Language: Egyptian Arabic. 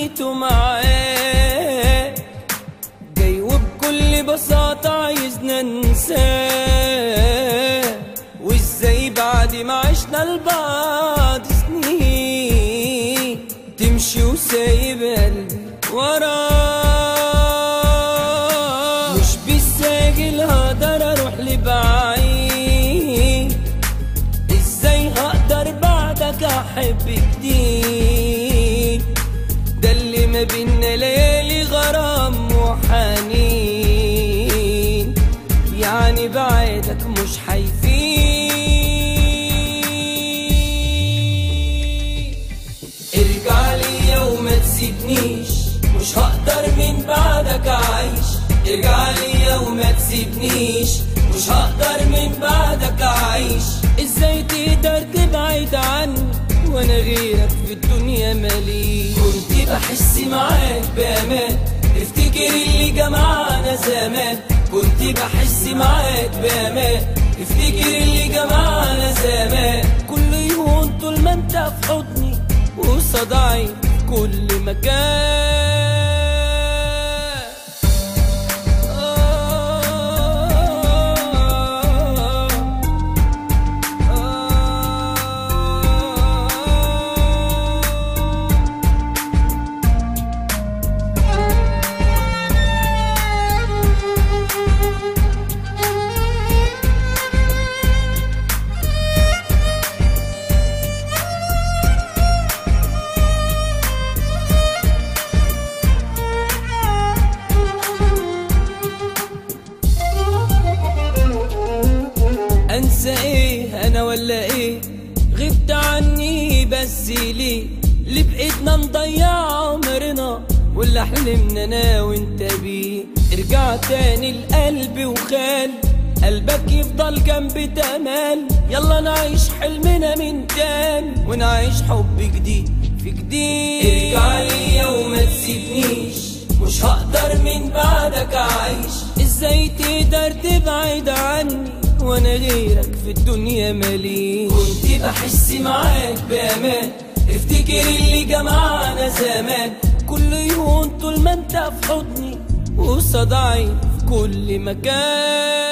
عديته معاه جاي وبكل بساطة عايزنا ننساه وازاي بعد ما عشنا لبعض سنين تمشي وسايب قلبي وراه مش بالساهل هقدر اروح لبعيد ازاي هقدر بعدك احب جديد ده اللي ما بينا ليالي غرام وحنين يعني بعيدك مش حيفيد ارجع لي وما تسيبنيش مش هقدر من بعدك اعيش ارجع لي وما تسيبنيش مش هقدر من بعدك اعيش ازاي تقدر تبعد عني وانا غيرك في الدنيا مالي كنت بحس معاك بامان افتكر اللي جمعنا زمان كنت بحس معاك بامان افتكر اللي جمعنا زمان كل يوم طول ما انت في حضني وصدعي في كل مكان انسى ايه انا ولا ايه غبت عني بس ليه اللي بايدنا نضيع عمرنا واللي حلمنا انا وانت بيه ارجع تاني لقلبي وخال قلبك يفضل جنب تمال يلا نعيش حلمنا من تاني ونعيش حب جديد في جديد ارجع لي وما تسيبنيش مش هقدر من بعدك اعيش ازاي تقدر تبعد عني وانا غيرك في الدنيا ماليش كنت بحس معاك بامان افتكر اللي جمعنا زمان كل يوم طول ما انت في حضني وصدعي في كل مكان